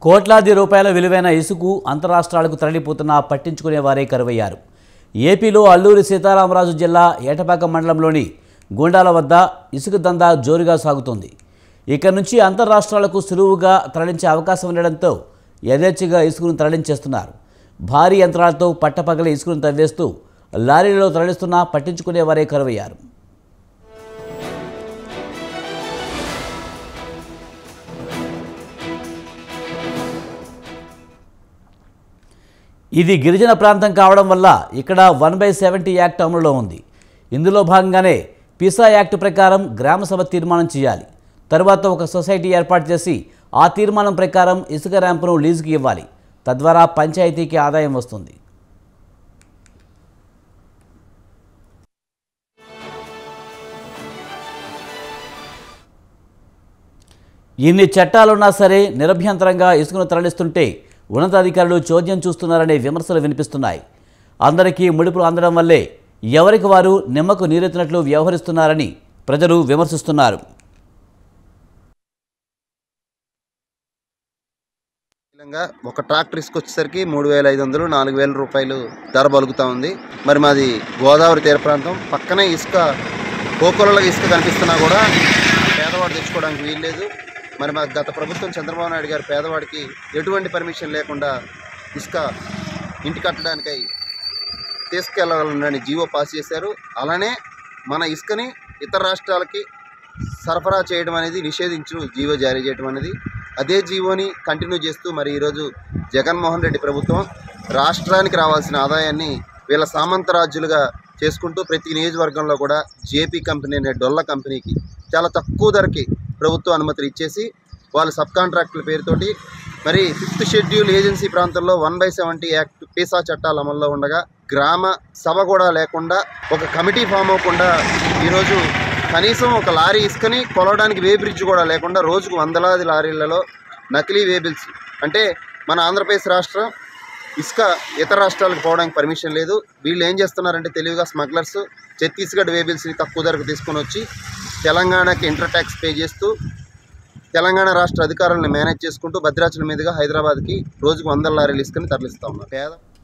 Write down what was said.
కోట్లాది రూపాయల విలువైన ఇసుకు అంతరాష్ట్రాలకు తరలిపోతున్నా పట్టించుకునే వారే కరువయ్యారు ఏపీలో అల్లూరి సీతారామరాజు జిల్లా ఏటపాక మండలంలోని గుండాల వద్ద ఇసుక దందా జోరుగా సాగుతోంది ఇక నుంచి అంతరాష్ట్రాలకు సులువుగా తరలించే అవకాశం ఉండడంతో యథేచ్ఛగా ఇసుకను తరలించేస్తున్నారు భారీ యంత్రాలతో పట్టపగల ఇసుకను తవ్వేస్తూ లారీలలో తరలిస్తున్నా పట్టించుకునే వారే కరువయ్యారు ఇది గిరిజన ప్రాంతం కావడం వల్ల ఇక్కడ వన్ బై సెవెంటీ యాక్ట్ అమలులో ఉంది ఇందులో భాగంగానే పిసా యాక్ట్ ప్రకారం గ్రామ సభ తీర్మానం చేయాలి తరువాత ఒక సొసైటీ ఏర్పాటు చేసి ఆ తీర్మానం ప్రకారం ఇసుక ర్యాంపును లీజుకి ఇవ్వాలి తద్వారా పంచాయతీకి ఆదాయం వస్తుంది ఇన్ని చట్టాలున్నా సరే నిరభ్యంతరంగా ఇసుకను తరలిస్తుంటే ఉన్నతాధికారులు చోద్యం చూస్తున్నారనే విమర్శలు వినిపిస్తున్నాయి అందరికీ ముడుపులు అందడం వల్లే ఎవరికి వారు నిమ్మకు నీరెత్తినట్లు వ్యవహరిస్తున్నారని ప్రజలు విమర్శిస్తున్నారు ముఖ్యంగా ఒక ట్రాక్టర్ ఇసుక వచ్చేసరికి మూడు వేల ఐదు వందలు నాలుగు వేల రూపాయలు ధర పలుకుతా ఉంది మరి మాది గోదావరి తీర ప్రాంతం పక్కనే ఇసుక కోకొలలో ఇసుక కనిపిస్తున్నా కూడా పేదవాడు తెచ్చుకోవడానికి వీల్లేదు మరి మా గత ప్రభుత్వం చంద్రబాబు నాయుడు గారు పేదవాడికి ఎటువంటి పర్మిషన్ లేకుండా ఇసుక ఇంటి కట్టడానికై తీసుకెళ్లాలని జీవో పాస్ చేశారు అలానే మన ఇసుకని ఇతర రాష్ట్రాలకి సరఫరా చేయడం అనేది నిషేధించు జీవో జారీ చేయడం అనేది అదే జీవోని కంటిన్యూ చేస్తూ మరి ఈరోజు జగన్మోహన్ రెడ్డి ప్రభుత్వం రాష్ట్రానికి రావాల్సిన ఆదాయాన్ని వీళ్ళ సామంత రాజ్యులుగా చేసుకుంటూ ప్రతి నియోజకవర్గంలో కూడా జేపీ కంపెనీ అనే డొల్ల కంపెనీకి చాలా తక్కువ ధరకి ప్రభుత్వం అనుమతులు ఇచ్చేసి వాళ్ళు సబ్ కాంట్రాక్టుల పేరుతోటి మరి ఫిఫ్త్ షెడ్యూల్ ఏజెన్సీ ప్రాంతంలో one by seventy act PESA చట్టాలు అమల్లో ఉండగా గ్రామ సభ కూడా లేకుండా ఒక కమిటీ ఫామ్ అవ్వకుండా ఈరోజు కనీసం ఒక లారీ ఇసుకని కొలవడానికి వే బ్రిడ్జ్ కూడా లేకుండా రోజుకు వందలాది లారీలలో నకిలీ వేబిల్స్ అంటే మన ఆంధ్రప్రదేశ్ రాష్ట్రం ఇసుక ఇతర రాష్ట్రాలకు పోవడానికి పర్మిషన్ లేదు వీళ్ళు ఏం చేస్తున్నారంటే తెలివిగా స్మగ్లర్స్ ఛత్తీస్గఢ్ వేబిల్స్ని తక్కువ ధరకు తీసుకొని వచ్చి తెలంగాణకి ఇంటర్ ట్యాక్స్ పే చేస్తూ తెలంగాణ రాష్ట్ర అధికారులను మేనేజ్ చేసుకుంటూ భద్రాచలం మీదుగా హైదరాబాద్కి రోజుకు వందల లారీలు ఇసుకని తరలిస్తా ఉన్నారు పేద